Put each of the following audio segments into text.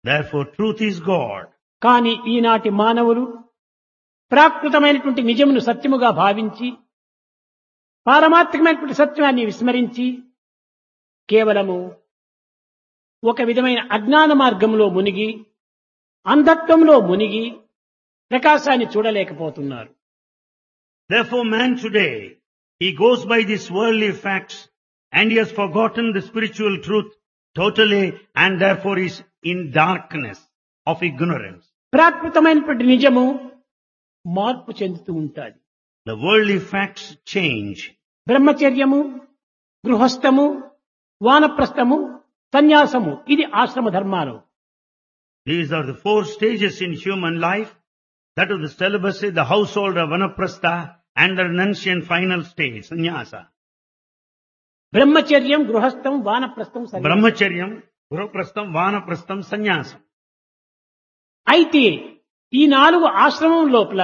Therefore, truth is God. కానీ ఈనాటి మానవులు ప్రాకృతమైనటువంటి నిజమును సత్యముగా భావించి పారమార్థికమైనటువంటి సత్యాన్ని విస్మరించి కేవలము ఒక విధమైన అజ్ఞాన మార్గంలో మునిగి అంధత్వంలో మునిగి ప్రకాశాన్ని చూడలేకపోతున్నారు Therefore, man today, he goes by these worldly facts and he has forgotten the spiritual truth totally and therefore is in darkness of ignorance. ప్రాకృతమైనటువంటి నిజము మార్పు చెందుతూ ఉంటుంది The worldly facts change. బ్రహ్మచర్యము గృహస్థము వానప్రస్థము సన్యాసము ఇది ఆశ్రమ ధర్మాలు These are the four stages in human life. That is the celibacy, the household of vanaprastha and the renunciation final stage, sannyasa. బ్రహ్మచర్యం గృహస్థం వానప్రస్థం సన్యాసం. Brahmacharyam, Guruprastham, Vanaprastham, Sannyasam. అయితే ఈ నాలుగు ఆశ్రమం లోపల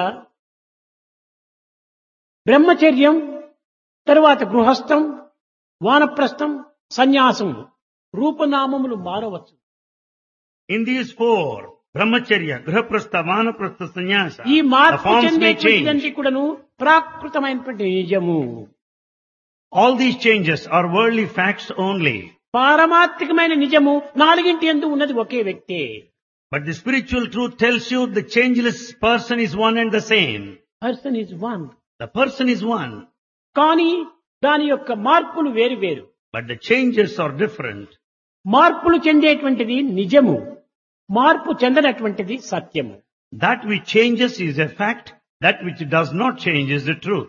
బ్రహ్మచర్యం తరువాత గృహస్థం వానప్రస్థం సన్యాసం రూపనామములు మారవచ్చు In these four, Brahmacharya, Grahaprastha, Vanaprastha, Sannyasa, ఈ the మార్పు forms may చెందేటువంటిదంటే change. కూడాను ప్రాకృతమైనటువంటి నిజము All these changes are worldly facts only. పారమార్థికమైన నిజము నాలుగింటి ఎందు ఉన్నది ఒకే వ్యక్తే But the spiritual truth tells you the changeless person is one and the same. Person is one The person is one, కానీ దాని యొక్క మార్పులు వేరు వేరు but the changes are different. మార్పులు చెందేటువంటిది నిజము మార్పు చెందనటువంటిది సత్యము That which changes is a fact, that which does not change is the truth.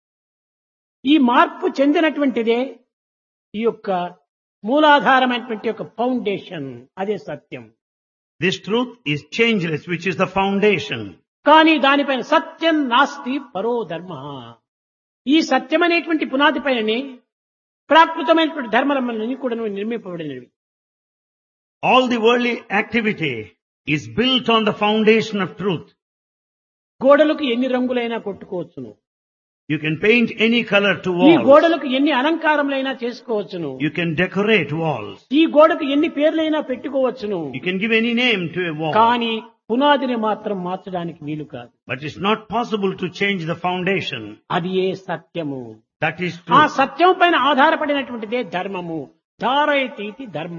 ఈ మార్పు చెందినటువంటిదే ఈ యొక్క మూలాధారమైనటువంటి యొక్క ఫౌండేషన్ అదే సత్యం This truth is changeless, which is the foundation. కానీ దానిపైన సత్యం నాస్తి పరో ధర్మ ఈ సత్యం అనేటువంటి పునాది పైననే ప్రాకృతమైనటువంటి ధర్మలన్నీ కూడా నిర్మింపబడినవి All the worldly activity is built on the foundation of truth. గోడలకు ఎన్ని రంగులైనా కొట్టుకోవచ్చును You can paint any color to ఈ walls. గోడలకు ఎన్ని అలంకారములైనా చేసుకోవచ్చును You can decorate walls. ఈ గోడకు ఎన్ని పేర్లైనా పెట్టుకోవచ్చును You can give any name to a wall. కానీ పునాదిని మాత్రం మార్చడానికి వీలు కాదు But it's not possible to change the foundation. అది ఏ సత్యము That is ఆ truth. సత్యం పైన ఆధారపడినటువంటిదే ధర్మము ధారయతీతి ధర్మ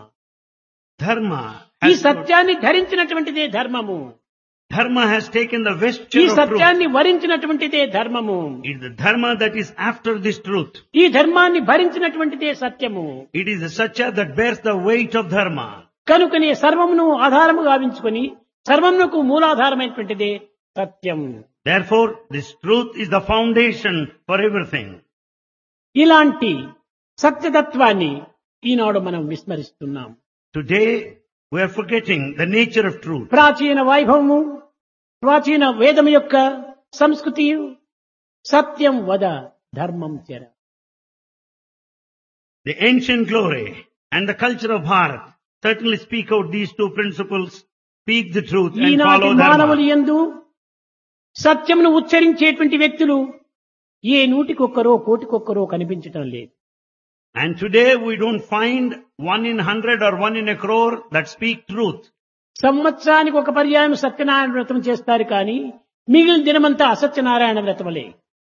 Dharma ఈ has, సత్యాన్ని ధరించినటువంటిదే ధర్మము dharma has taken the ఈ vesture of truth. సత్యాన్ని వరించినటువంటిదే ధర్మము It is the dharma that is after this truth. ఈ ధర్మాన్ని భరించినటువంటిదే సత్యము It is the satya that bears the weight of dharma. కనుకనే సర్వమును ఆధారము గావించుకొని సర్వమునకు మూలాధారమైనటువంటిదే సత్యం Therefore, this truth is the foundation for everything. ఇలాంటి సత్యతత్వాన్ని ఈనాడు మనం విస్మరిస్తున్నాం Today, we are forgetting the nature of truth. ప్రాచీన వైభవము ప్రాచీన వేదం యొక్క సంస్కృతి సత్యం వద ధర్మం చెర The ancient glory and the culture of Bharat certainly speak out these two principles, speak the truth and ఈనాటి follow మానవులు dharma. ఎందు సత్యమును ఉచ్చరించేటువంటి వ్యక్తులు ఏ నూటికొక్కరో కోటికొక్కరో కనిపించటం లేదు And today we don't find one in hundred or one in a crore that speak truth. సంవత్సరానికి ఒక పర్యాయం సత్యనారాయణ వ్రతం చేస్తారు కానీ మిగిలిన దినమంతా అసత్యనారాయణ వ్రతములే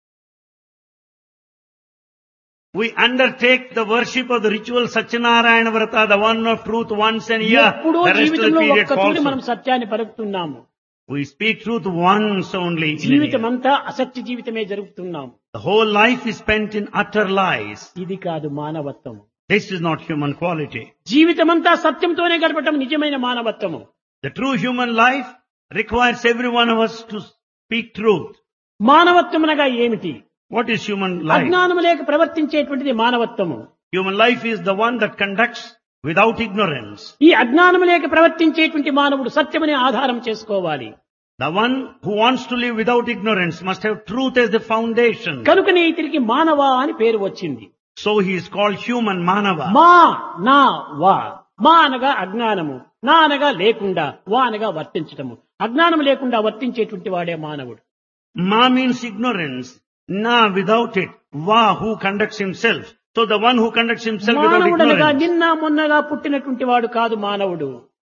We undertake the worship of the ritual Satchinarayana Vrata, the one of truth once a year. ఎప్పుడో The rest of the జీవితంలో period ఒక్కతూరి మనం falsehood. సత్యాన్ని పలుకుతున్నాము We speak truth once only in a జీవితం year. అంతా అసత్య జీవితమే జరుపుతున్నాము The whole life is spent in utter lies. ఇది కాదు మానవత్వం This is not human quality. జీవితమంతా సత్యంతోనే గడపటం నిజమైన మానవత్వము The true human life requires every one of us to speak truth. మానవత్వమనగా ఏమిటి What is human life? అజ్ఞానము లేక ప్రవర్తించేటువంటిది మానవత్వము Human life is the one that conducts without ignorance. ఈ అజ్ఞానము లేక ప్రవర్తించేటువంటి మానవుడు సత్యమని ఆధారం చేసుకోవాలి The one who wants to live without ignorance must have truth as the foundation. కనుకనే ఇతనికి మానవ అని పేరు వచ్చింది So he is called human manava. మా నా వా మా అనగా అజ్ఞానము నా అనగా లేకుండా వా అనగా వర్తించటము అజ్ఞానం లేకుండా వర్తించేటువంటి వాడే మానవుడు Ma means ignorance. Na without it. Va who conducts himself. So the one who conducts himself without మానవుడనగా ignorance. నిన్న మొన్నగా పుట్టినటువంటి వాడు కాదు మానవుడు